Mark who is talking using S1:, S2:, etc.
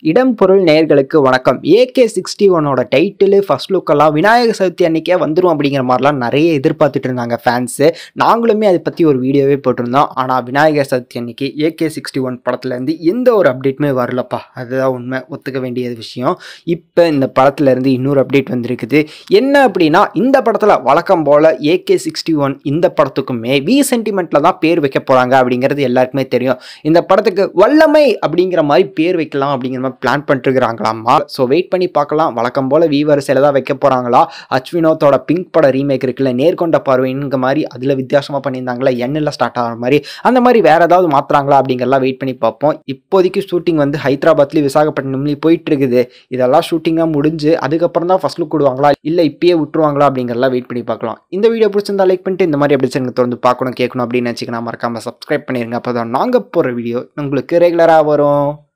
S1: இடம் பொருள் நேர்களுக்கு வணக்கம் ஏகே சிக்ஸ்டி ஒனோட டைட்டிலு ஃபர்ஸ்ட் லுக்கெல்லாம் விநாயகர் சதுர்த்தி அன்னைக்கே வந்துடும் அப்படிங்கிற மாதிரிலாம் நிறைய எதிர்பார்த்துட்டு இருந்தாங்க ஃபேன்ஸு நாங்களுமே அதை பற்றி ஒரு வீடியோவே போட்டிருந்தோம் ஆனால் விநாயகர் சதுர்த்தி அன்னைக்கு ஏகே சிக்ஸ்டி ஒன் படத்துலேருந்து எந்த ஒரு அப்டேட்டுமே வரலப்பா அதுதான் உண்மை ஒத்துக்க வேண்டிய விஷயம் இப்போ இந்த படத்துலேருந்து இன்னொரு அப்டேட் வந்திருக்குது என்ன அப்படின்னா இந்த படத்தில் வழக்கம் போல் ஏகே சிக்ஸ்டி ஒன் இந்த படத்துக்குமே வி சென்டிமெண்ட்டில் தான் பேர் வைக்க போகிறாங்க அப்படிங்கிறது எல்லாருக்குமே தெரியும் இந்த படத்துக்கு வல்லமை அப்படிங்கிற மாதிரி பேர் வைக்கலாம் அப்படிங்கிற மாதிரி பிளான் பண்ணிட்டுருக்காங்களாமா ஸோ வெயிட் பண்ணி பார்க்கலாம் வழக்கம் போல் வி வரிசையில் தான் வைக்க போகிறாங்களா அச்வினோத்தோட பிங்க் பட ரீமேக் இருக்குல்ல நேர்கொண்ட பார்வைங்க மாதிரி அதில் வித்தியாசமாக பண்ணியிருந்தாங்களா எண்ணில் ஸ்டார்ட் ஆகிற மாதிரி அந்த மாதிரி வேற ஏதாவது மாற்றுறாங்களா அப்படிங்கிறலாம் வெயிட் பண்ணி பார்ப்போம் இப்போதைக்கு ஷூட்டிங் வந்து ஹைதராபாத்லேயும் விசாகப்பட்டினம்லேயும் போயிட்டு இருக்குது இதெல்லாம் ஷூட்டிங்காக முடிஞ்சு அதுக்கப்புறம் தான் ஃபர்ஸ்ட் லுக் விடுவாங்களா இல்லை இப்பயே விட்டுருவாங்களா அப்படிங்கிறலாம் வெயிட் பண்ணி பார்க்கலாம் இந்த வீடியோ பிடிச்சிருந்தா லைக் பண்ணிட்டு இந்த மாதிரி அப்படி எனக்கு தொடர்ந்து பார்க்கணும் கேட்கணும் அப்படின்னு நினச்சிக்கலாம் மறக்காமல் சப்ஸ்கிரைப் பண்ணிருங்க அப்போ தான் நாங்கள் போகிற வீடியோ உங்களுக்கு ரெகுலராக வரும்